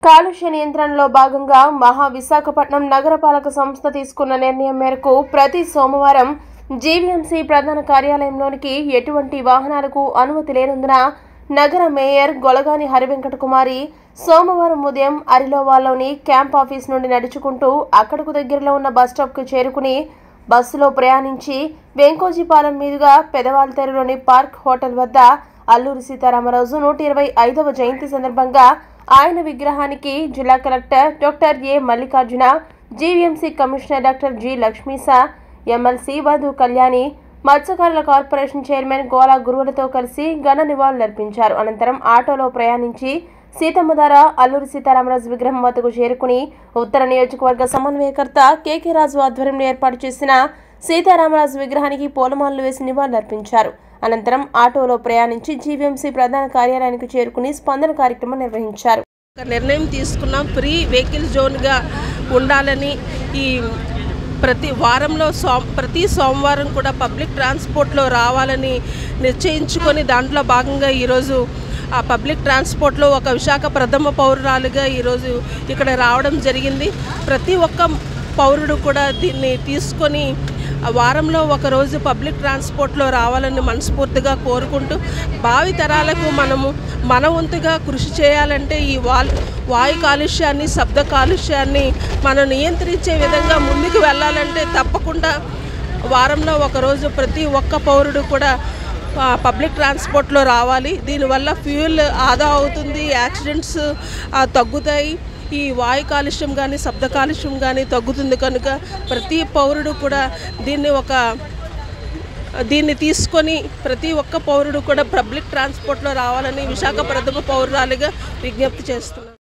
కాలుష్య నియంత్రణలో భాగంగా మహా విశాఖపట్నం నగరపాలక సంస్థ తీసుకున్న నిర్ణయం మేరకు ప్రతి సోమవారం జీవీఎంసీ ప్రధాన కార్యాలయంలోనికి ఎటువంటి వాహనాలకు అనుమతి లేనందున నగర మేయర్ గొలగాని హరివెంకట కుమారి సోమవారం ఉదయం అరిలోవాలోని క్యాంప్ ఆఫీస్ నుండి నడుచుకుంటూ అక్కడకు దగ్గరలో ఉన్న బస్ స్టాప్కు చేరుకుని బస్సులో ప్రయాణించి వెంకోజీపాలెం మీదుగా పెదవాల్తెరలోని పార్క్ హోటల్ వద్ద అల్లూరి సీతారామరాజు నూట ఇరవై ఐదవ జయంతి సందర్భంగా ఆయన విగ్రహానికి జిల్లా collector doctor A Mallikarjuna GVMC commissioner doctor G Lakshmisha MLC వధు కళ్యాణి మత్స్యకారుల కార్పొరేషన్ చైర్మన్ గోలా గురువులతో కలిసి ఘన నివాళులర్పించారు అనంతరం ఆటోలో ప్రయాణించి సీతమ్మధార అల్లూరి సీతారామరాజు విగ్రహం వద్దకు చేరుకుని ఉత్తర నియోజకవర్గ సమన్వయకర్త కేకే రాజు ఆధ్వర్యంలో ఏర్పాటు చేసిన సీతారామరాజు విగ్రహానికి పూలమాలలు వేసి నివాళులర్పించారు అనంతరం ఆటోలో ప్రయాణించి జీవీఎంసీ ప్రధాన కార్యాలయానికి చేరుకుని స్పందన కార్యక్రమం నిర్వహించారు ఒక నిర్ణయం తీసుకున్నాం ఫ్రీ వెహికల్ జోన్గా ఉండాలని ఈ ప్రతి వారంలో సో ప్రతి సోమవారం కూడా పబ్లిక్ ట్రాన్స్పోర్ట్లో రావాలని నిశ్చయించుకొని దాంట్లో భాగంగా ఈరోజు ఆ పబ్లిక్ ట్రాన్స్పోర్ట్లో ఒక విశాఖ ప్రథమ పౌరురాలుగా ఈరోజు ఇక్కడ రావడం జరిగింది ప్రతి ఒక్క పౌరుడు కూడా దీన్ని తీసుకొని ఆ వారంలో ఒకరోజు పబ్లిక్ ట్రాన్స్పోర్ట్లో రావాలని మనస్ఫూర్తిగా కోరుకుంటూ భావి తరాలకు మనము మన వంతుగా కృషి చేయాలంటే ఈ వాల్ వాయు కాలుష్యాన్ని శబ్ద కాలుష్యాన్ని మనం నియంత్రించే విధంగా ముందుకు వెళ్ళాలంటే తప్పకుండా వారంలో ఒకరోజు ప్రతి ఒక్క పౌరుడు కూడా ఆ, పబ్లిక్ ట్రాన్స్పోర్ట్లో రావాలి దీనివల్ల ఫ్యూయల్ ఆదా అవుతుంది యాక్సిడెంట్స్ ఆ, తగ్గుతాయి ఈ వాయు కాలుష్యం కానీ శబ్ద కాలుష్యం కానీ తగ్గుతుంది కనుక ప్రతి పౌరుడు కూడా దీన్ని ఒక దీన్ని తీసుకొని ప్రతి ఒక్క పౌరుడు కూడా పబ్లిక్ ట్రాన్స్పోర్ట్లో రావాలని విశాఖ ప్రథమ పౌరురాలిగా విజ్ఞప్తి చేస్తున్నాను